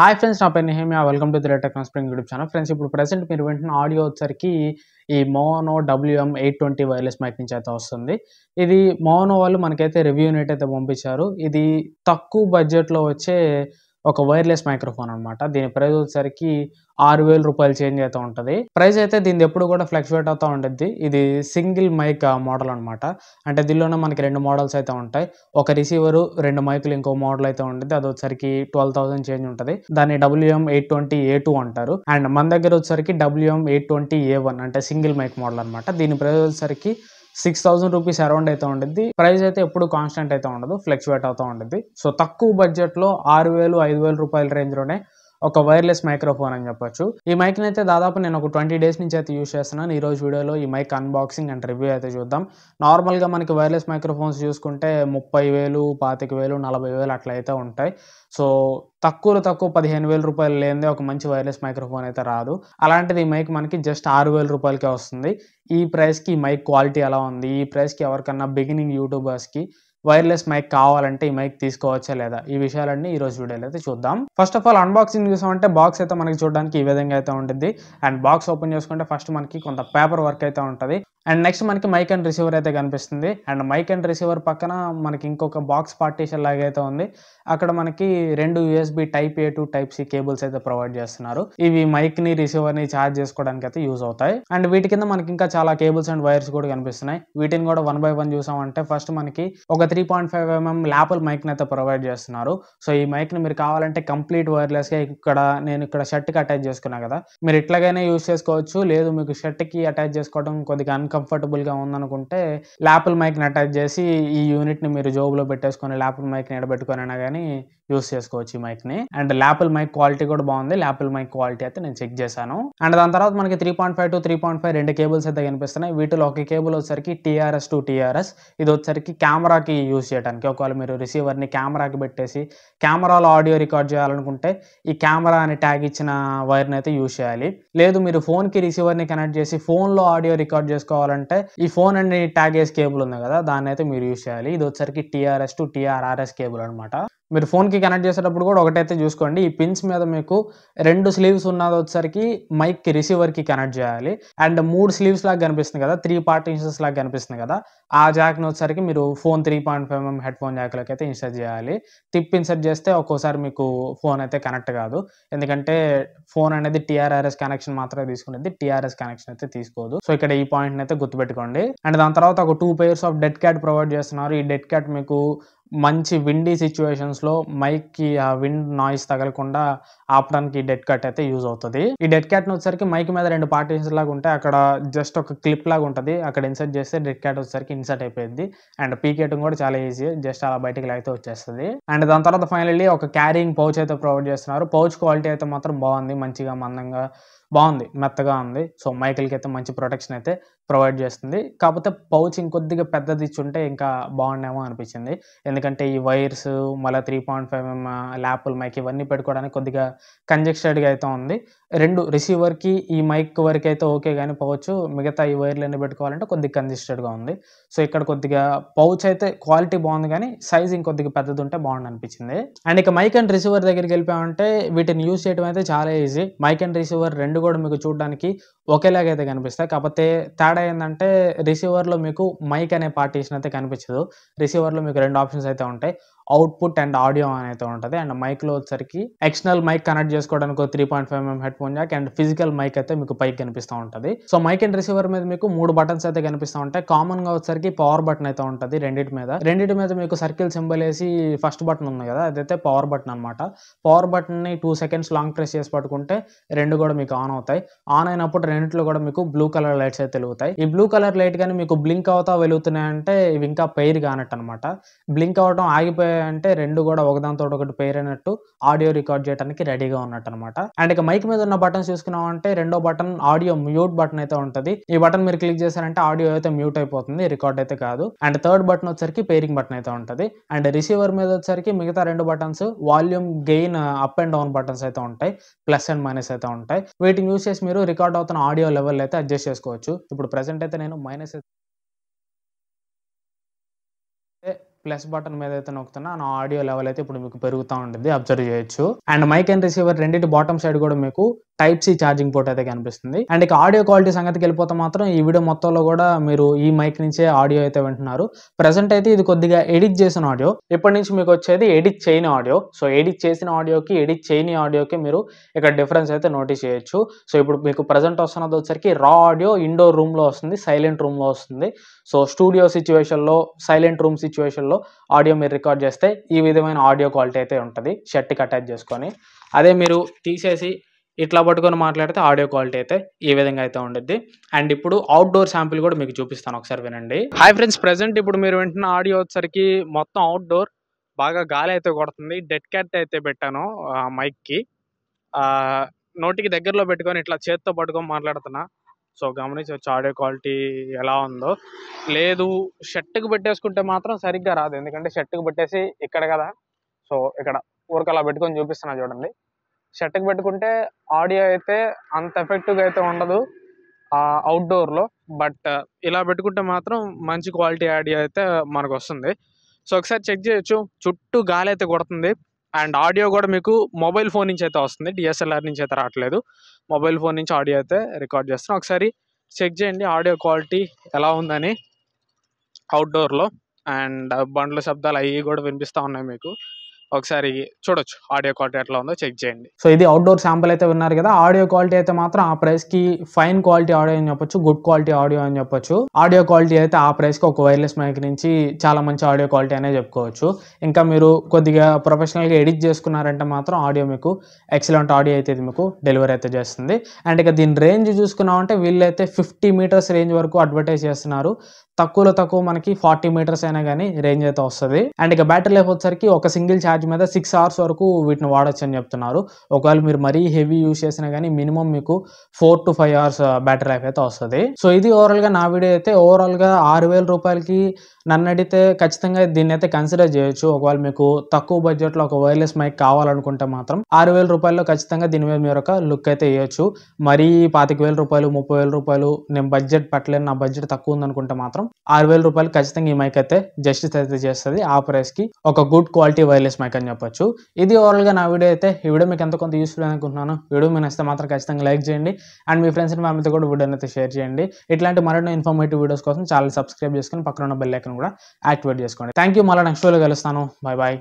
hi friends నా పేరు Nehemiah welcome to the rate techno spring YouTube channel friends ఇప్పుడు present మీరు వింటున్న ఆడియో వచ్చరికి ఈ mono WM eight twenty wireless mic నుంచి అయితే వస్తుంది ఇది మోనో వాళ్ళు మనకైతే రివ్యూ యూనిట్ అయితే పంపించారు ఇది తక్కువ బడ్జెట్లో వచ్చే ఒక వైర్లెస్ మైక్రోఫోన్ అనమాట దీని ప్రైస్ వచ్చేసరికి ఆరు వేల రూపాయలు చేంజ్ అయితే ఉంటుంది ప్రైస్ అయితే దీని ఎప్పుడు కూడా ఫ్లక్చువేట్ అవుతూ ఉంటుంది ఇది సింగిల్ మైక్ మోడల్ అనమాట అంటే దీనిలోనే మనకి రెండు మోడల్స్ అయితే ఉంటాయి ఒక రిసీవర్ రెండు మైకులు ఇంకో మోడల్ అయితే ఉంటుంది అది వచ్చరికి ట్వెల్వ్ థౌసండ్ చేంజ్ ఉంటుంది దాన్ని WM eight twenty A two అంటారు అండ్ మన దగ్గర వచ్చరికి WM eight twenty A one అంటే సింగిల్ మైక్ మోడల్ అనమాట దీని ప్రైస్ వచ్చరికి సిక్స్ థౌసండ్ రూపీస్ అరౌండ్ అయితే ఉంటుంది ప్రైస్ అయితే ఎప్పుడు కాన్స్టెంట్ అయితే ఉండదు ఫ్లక్చువేట్ అవుతూ ఉంటుంది సో తక్కువ బడ్జెట్లో ఆరు వేలు ఐదు వేల రూపాయల రేంజ్లోనే ఒక వైర్లెస్ మైక్రోఫోన్ అని చెప్పొచ్చు ఈ మైక్ని అయితే దాదాపు నేను ఒక ట్వంటీ డేస్ నుంచి అయితే యూస్ చేస్తున్నాను ఈ రోజు వీడియోలో ఈ మైక్ అన్బాక్సింగ్ అండ్ రివ్యూ అయితే చూద్దాం నార్మల్గా మనకి వైర్లెస్ మైక్రోఫోన్స్ చూసుకుంటే ముప్పై వేలు పాతిక వేలు నలభై వేలు అట్లా అయితే ఉంటాయి సో తక్కువలో తక్కువ పదిహేను వేల రూపాయలు లేనిదే ఒక మంచి వైర్లెస్ మైక్రోఫోన్ అయితే రాదు అలాంటిది ఈ మైక్ మనకి జస్ట్ ఆరు వేల రూపాయలకే వస్తుంది ఈ ప్రైస్కి ఈ మైక్ క్వాలిటీ ఎలా ఉంది ఈ ప్రైస్కి ఎవరికన్నా బిగినింగ్ యూట్యూబర్స్కి వైర్లెస్ మైక్ కావాలంటే ఈ మైక్ తీసుకోవచ్చా లేదా ఈ విషయాలన్నీ ఈ రోజు వీడియోలో అయితే చూద్దాం ఫస్ట్ ఆఫ్ ఆల్ అన్బాక్సింగ్ చూసామంటే బాక్స్ అయితే మనకి చూడడానికి ఈ విధంగా అయితే ఉంటుంది అండ్ బాక్స్ ఓపెన్ చేసుకుంటే ఫస్ట్ మనకి కొంత పేపర్ వర్క్ అయితే ఉంటుంది అండ్ నెక్స్ట్ మనకి మైక్ అండ్ రిసీవర్ అయితే కనిపిస్తుంది అండ్ మైక్ అండ్ రిసీవర్ పక్కన మనకి ఇంకొక బాక్స్ పార్టీషన్ లాగా అయితే ఉంది అక్కడ మనకి రెండు USB type A to type C cables అయితే ప్రొవైడ్ చేస్తున్నారు ఇవి మైక్ ని రిసీవర్ ని ఛార్జ్ చేసుకోవడానికి అయితే యూజ్ అవుతాయి అండ్ వీటి కింద మనకి ఇంకా చాలా కేబుల్స్ అండ్ వైర్స్ కూడా కనిపిస్తున్నాయి వీటిని కూడా వన్ బై వన్ చూసామంటే ఫస్ట్ మనకి ఒక three point five mm lapel mic ని అయితే ప్రొవైడ్ చేస్తున్నారు సో ఈ మైక్ ని మీరు కావాలంటే కంప్లీట్ వైర్లెస్ గా ఇక్కడ నేను ఇక్కడ షర్ట్ కి అటాచ్ చేసుకున్నా కదా మీరు ఇట్లాగైనా యూజ్ చేసుకోవచ్చు లేదు మీకు షర్ట్ కి అటాచ్ చేసుకోవడం కొద్దిగా అన్కంఫర్టబుల్ గా ఉందనుకుంటే ల్యాపల్ మైక్ ని అటాచ్ చేసి ఈ యూనిట్ ని మీరు జోబులో పెట్టేసుకొని ల్యాపల్ మైక్ ని ఎడబెట్టుకొని అయినా కానీ యూస్ చేసుకోవచ్చు ఈ మైక్ ని అండ్ ల్యాపల్ మైక్ క్వాలిటీ కూడా బాగుంది ల్యాపల్ మైక్ క్వాలిటీ అయితే నేను చెక్ చేశాను అండ్ దాని తర్వాత మనకి three point five to three point five రెండు కేబుల్స్ అయితే కనిపిస్తున్నాయి వీటిలో ఒక కేబుల్ వచ్చరికి టీఆర్ఎస్ టు టీఆర్ఎస్ ఇది వచ్చరికి కెమెరాకి యూస్ చేయడానికి ఒకవేళ మీరు రిసీవర్ని కెమెరాకి పెట్టేసి కెమెరాలో ఆడియో రికార్డ్ చేయాలనుకుంటే ఈ కెమెరా అని ట్యాగ్ ఇచ్చిన వైర్ని అయితే యూస్ చేయాలి లేదు మీరు ఫోన్కి రిసీవర్ని కనెక్ట్ చేసి ఫోన్లో ఆడియో రికార్డ్ చేసుకోవాలంటే ఈ ఫోన్ అని ట్యాగ్ వేసి కేబుల్ ఉంది కదా దాన్ని అయితే మీరు యూస్ చేయాలి ఇది వచ్చరికి టీఆర్ఎస్ టు టీఆర్ఆర్ఎస్ కేబుల్ అనమాట మీరు ఫోన్కి కనెక్ట్ చేసేటప్పుడు కూడా ఒకటైతే చూసుకోండి ఈ పిన్స్ మీద మీకు రెండు స్లీవ్స్ ఉన్నది వచ్చరికి మైక్కి రిసీవర్కి కనెక్ట్ చేయాలి అండ్ మూడు స్లీవ్స్ లాగా కనిపిస్తుంది కదా త్రీ పార్టీషన్స్ లాగా కనిపిస్తుంది కదా ఆ జాక్ని వచ్చరికి మీరు phone three point five mm headphone జాక్లోకి అయితే ఇన్సర్ట్ చేయాలి టిప్ ఇన్సర్ట్ చేస్తే ఒక్కోసారి మీకు ఫోన్ అయితే కనెక్ట్ కాదు ఎందుకంటే ఫోన్ అనేది టీఆర్ఆర్ఎస్ కనెక్షన్ మాత్రమే తీసుకునేది టీఆర్ఎస్ కనెక్షన్ అయితే తీసుకోదు సో ఇక్కడ ఈ పాయింట్ అయితే గుర్తుపెట్టుకోండి అండ్ దాని తర్వాత ఒక two pairs of dead cat provide చేస్తున్నారు ఈ డెడ్ క్యాట్ మీకు మంచి విండీ సిచ్యువేషన్స్లో మైక్కి ఆ విండ్ నాయిస్ తగలకుండా ఆపడానికి ఈ డెడ్ కట్ అయితే యూజ్ అవుతుంది ఈ డెడ్ క్యాట్ వచ్చేసరికి మైక్ మీద రెండు పార్టీషన్స్ లాగా ఉంటాయి అక్కడ జస్ట్ ఒక క్లిప్ లాగా ఉంటుంది అక్కడ ఇన్సర్ట్ చేస్తే డెడ్ క్యాట్ వచ్చేసరికి ఇన్సర్ట్ అయిపోయింది అండ్ పీకేయడం కూడా చాలా ఈజీ జస్ట్ అలా బయటికి లాగితే వచ్చేస్తుంది అండ్ దాని తర్వాత ఫైనల్లీ ఒక క్యారింగ్ పౌచ్ అయితే ప్రొవైడ్ చేస్తున్నారు పౌచ్ క్వాలిటీ అయితే మాత్రం బాగుంది మంచిగా మందంగా బాగుంది మెత్తగా ఉంది సో మైకిల్కి అయితే మంచి ప్రొటెక్షన్ అయితే ప్రొవైడ్ చేస్తుంది కాకపోతే పౌచ్ ఇంకొద్దిగా పెద్దది ఇచ్చుంటే ఇంకా బాగుండేమో అనిపించింది ఎందుకంటే ఈ వైర్స్ మళ్ళీ three point five mm lapel mic ఇవన్నీ పెట్టుకోవడానికి కొద్దిగా కంజెక్స్టెడ్గా అయితే ఉంది రెండు రిసీవర్కి ఈ మైక్ వరకు అయితే ఓకే కానీ పౌచ్ మిగతా ఈ వైర్లు అన్ని పెట్టుకోవాలంటే కొద్దిగా కంజెస్టెడ్గా ఉంది సో ఇక్కడ కొద్దిగా పౌచ్ అయితే క్వాలిటీ బాగుంది కానీ సైజ్ ఇంకొద్దిగా పెద్దది ఉంటే బాగుంది అనిపించింది అండ్ ఇక మైక్ అండ్ రిసీవర్ దగ్గరికి వెళ్ళిపోయామంటే వీటిని యూజ్ చేయడం అయితే చాలా ఈజీ మైక్ అండ్ రిసీవర్ రెండు కూడా మీకు చూడడానికి ఒకేలాగా అయితే కనిపిస్తాయి కాకపోతే తేడా ఏంటంటే రిసీవర్లో మీకు మైక్ అనే పార్టీషన్ అయితే కనిపించదు రిసీవర్లో మీకు రెండు ఆప్షన్స్ అయితే ఉంటాయి అవుట్పుట్ అండ్ ఆడియో అని అయితే ఉంటుంది అండ్ మైక్లో వచ్చరికి ఎక్స్టర్నల్ మైక్ కనెక్ట్ చేసుకోవడానికి three point five mm headphone jack and physical mic అయితే మీకు పైకి కనిపిస్తూ ఉంటుంది సో మైక్ అండ్ రిసీవర్ మీద మీకు మూడు బటన్స్ అయితే కనిపిస్తూ ఉంటాయి కామన్ గా వచ్చరికి పవర్ బటన్ అయితే ఉంటుంది రెండింటి మీద రెండింటి మీద మీకు సర్కిల్ సింబల్ వేసి ఫస్ట్ బటన్ ఉంది కదా అదైతే పవర్ బటన్ అనమాట పవర్ బటన్ ని టూ సెకండ్స్ లాంగ్ ప్రెస్ చేసి పట్టుకుంటే రెండు కూడా మీకు ఆన్ అవుతాయి ఆన్ అయినప్పుడు రెండింటిలో కూడా మీకు బ్లూ కలర్ లైట్స్ అయితే వెలుగుతాయి ఈ బ్లూ కలర్ లైట్ కానీ మీకు బ్లింక్ అవుతా వెలుగుతున్నాయంటే ఇవి ఇంకా పెయిర్ కానట్టు అనమాట బ్లింక్ అవడం ఆగిపోయాయి అంటే రెండు కూడా ఒకదాంతో ఒకటి పేర్ అయినట్టు ఆడియో రికార్డ్ చేయడానికి రెడీగా ఉన్నట్టు అనమాట అండ్ ఇక మైక్ మీద ఉన్న బటన్స్ చూసుకున్నాం అంటే రెండో బటన్ ఆడియో మ్యూట్ బటన్ అయితే ఉంటుంది ఈ బటన్ మీరు క్లిక్ చేశారంటే ఆడియో అయితే మ్యూట్ అయిపోతుంది రికార్డ్ అయితే కాదు అండ్ థర్డ్ బటన్ వచ్చరికి పేరింగ్ బటన్ అయితే ఉంటుంది అండ్ రిసీవర్ మీద వచ్చరికి మిగతా రెండు buttons volume gain up and down buttons అయితే ఉంటాయి ప్లస్ అండ్ మైనస్ అయితే ఉంటాయి వీటిని యూస్ చేసి మీరు రికార్డ్ అవుతున్న ఆడియో లెవెల్ అయితే అడ్జస్ట్ చేసుకోవచ్చు ఇప్పుడు ప్రెసెంట్ అయితే నేను మైనస్ ప్లస్ బటన్ మీద అయితే నొక్కుతున్నా నా ఆడియో లెవెల్ అయితే ఇప్పుడు మీకు పెరుగుతూ ఉంటుంది అబ్జర్వ్ చేయొచ్చు అండ్ మైక్ అండ్ రిసీవర్ రెండింటి బాటమ్ సైడ్ కూడా మీకు టైప్ సి ఛార్జింగ్ పోర్ట్ అయితే కనిపిస్తుంది అండ్ ఇక ఆడియో క్వాలిటీ సంగతికి వెళ్ళిపోతే మాత్రం ఈ వీడియో మొత్తంలో కూడా మీరు ఈ మైక్ నుంచే ఆడియో అయితే వింటున్నారు ప్రజెంట్ అయితే ఇది కొద్దిగా ఎడిట్ చేసిన ఆడియో ఇప్పటి నుంచి మీకు వచ్చేది ఎడిట్ చేయని ఆడియో సో ఎడిట్ చేసిన ఆడియోకి ఎడిట్ చేయని ఆడియోకి మీరు ఇక్కడ డిఫరెన్స్ అయితే నోటీస్ చేయొచ్చు సో ఇప్పుడు మీకు ప్రజెంట్ వస్తున్నది వచ్చరికి రా ఆడియో ఇండోర్ రూమ్లో వస్తుంది సైలెంట్ రూమ్లో వస్తుంది సో స్టూడియో సిచ్యువేషన్లో సైలెంట్ రూమ్ సిచ్యువేషన్లో ఆడియో మీరు రికార్డ్ చేస్తే ఈ విధమైన ఆడియో క్వాలిటీ అయితే ఉంటుంది షర్ట్కి అటాచ్ చేసుకొని అదే మీరు తీసేసి ఇట్లా పట్టుకొని మాట్లాడితే ఆడియో క్వాలిటీ అయితే ఈ విధంగా అయితే ఉండిద్ది అండ్ ఇప్పుడు అవుట్డోర్ శాంపిల్ కూడా మీకు చూపిస్తాను ఒకసారి వినండి హాయ్ ఫ్రెండ్స్ ప్రెసెంట్ ఇప్పుడు మీరు వింటున్న ఆడియో వచ్చరికి మొత్తం అవుట్డోర్ బాగా గాలి అయితే కొడుతుంది డెడ్ క్యాట్ అయితే పెట్టాను ఆ మైక్కి నోటికి దగ్గరలో పెట్టుకొని ఇట్లా చేత్తో పట్టుకొని మాట్లాడుతున్నా సో గమనించవచ్చు ఆడియో క్వాలిటీ ఎలా ఉందో లేదు షర్ట్కి పెట్టేసుకుంటే మాత్రం సరిగ్గా రాదు ఎందుకంటే షర్ట్కి పెట్టేసి ఇక్కడ కదా సో ఇక్కడ ఊరికి అలా పెట్టుకొని చూపిస్తున్నా చూడండి షర్ట్కి పెట్టుకుంటే ఆడియో అయితే అంత ఎఫెక్టివ్గా అయితే ఉండదు అవుట్డోర్లో బట్ ఇలా పెట్టుకుంటే మాత్రం మంచి క్వాలిటీ ఆడియో అయితే మనకు వస్తుంది సో ఒకసారి చెక్ చేయొచ్చు చుట్టూ గాలి అయితే కొడుతుంది అండ్ ఆడియో కూడా మీకు మొబైల్ ఫోన్ నుంచి అయితే వస్తుంది డిఎస్ఎల్ఆర్ నుంచి అయితే రావట్లేదు మొబైల్ ఫోన్ నుంచి ఆడియో అయితే రికార్డ్ చేస్తున్నాం ఒకసారి చెక్ చేయండి ఆడియో క్వాలిటీ ఎలా ఉందని అవుట్డోర్లో అండ్ బండ్ల శబ్దాలు అవి కూడా వినిపిస్తూ ఉన్నాయి మీకు ఒకసారి చూడొచ్చు ఆడియో క్వాలిటీ ఎట్లా ఉందో చెక్ చేయండి సో ఇది అవుట్డోర్ శాంపుల్ అయితే విన్నారు కదా ఆడియో క్వాలిటీ అయితే మాత్రం ఆ ప్రైస్ కి ఫైన్ క్వాలిటీ ఆడియో అని చెప్పొచ్చు గుడ్ క్వాలిటీ ఆడియో అని చెప్పొచ్చు ఆడియో క్వాలిటీ అయితే ఆ ప్రైస్ కి ఒక వైర్లెస్ మైక్ నుంచి చాలా మంచి ఆడియో క్వాలిటీ అనే చెప్పుకోవచ్చు ఇంకా మీరు కొద్దిగా ప్రొఫెషనల్ గా ఎడిట్ చేసుకున్నారంటే మాత్రం ఆడియో మీకు ఎక్సలెంట్ ఆడియో అయితే ఇది మీకు డెలివరీ అయితే చేస్తుంది అండ్ ఇక దీని రేంజ్ చూసుకున్నామంటే వీళ్ళైతే ఫిఫ్టీ మీటర్స్ రేంజ్ వరకు అడ్వర్టైజ్ చేస్తున్నారు తక్కువలో తక్కువ మనకి ఫార్టీ మీటర్స్ అయినా కానీ రేంజ్ అయితే వస్తుంది అండ్ ఇక బ్యాటరీ లైఫ్ వచ్చేసరికి ఒక సింగిల్ ఛార్జ్ మీద సిక్స్ అవర్స్ వరకు వీటిని వాడచ్చు అని చెప్తున్నారు ఒకవేళ మీరు మరీ హెవీ యూస్ చేసినా కానీ మినిమం మీకు four to five hours battery life అయితే వస్తుంది సో ఇది ఓవరాల్ గా నా వీడియో అయితే ఓవరాల్ గా ఆరు వేల రూపాయలకి నన్ను అడిగితే ఖచ్చితంగా దీన్ని అయితే కన్సిడర్ చేయొచ్చు ఒకవేళ మీకు తక్కువ బడ్జెట్ లో ఒక వైర్లెస్ మైక్ కావాలనుకుంటే మాత్రం ఆరు వేల రూపాయల్లో ఖచ్చితంగా దీని మీద మీరు ఒక లుక్ అయితే వేయొచ్చు మరీ పాతిక వేల రూపాయలు ముప్పై వేల రూపాయలు నేను బడ్జెట్ పెట్టలేను నా బడ్జెట్ తక్కువ ఉందనుకుంటే మాత్రం ఆరు వేల రూపాయలు ఖచ్చితంగా ఈ మైక్ అయితే జస్టిస్ అయితే చేస్తుంది ఆ ప్రైస్ కి ఒక గుడ్ క్వాలిటీ వైర్లెస్ మైక్ అని చెప్పొచ్చు ఇది ఓవరాల్ గా నా వీడియో అయితే ఈ వీడియో మీకు ఎంత కొంత యూస్ఫుల్ అనుకుంటున్నాను వీడియో మీకు నచ్చితే మాత్రం ఖచ్చితంగా లైక్ చేయండి అండ్ మీ ఫ్రెండ్స్ అండ్ ఫ్యామిలీతో కూడా వీడియోని అయితే షేర్ చేయండి ఇట్లాంటి మరిన్ని ఇన్ఫర్మేటివ్ వీడియోస్ కోసం ఛానల్ సబ్స్క్రైబ్ చేసుకుని పక్కన ఉన్న బెల్ ఐకన్ కూడా యాక్టివేట్ చేసుకోండి థ్యాంక్ యూ మళ్ళీ నెక్స్ట్ వీడియో కలుస్తాను బాయ్ బాయ్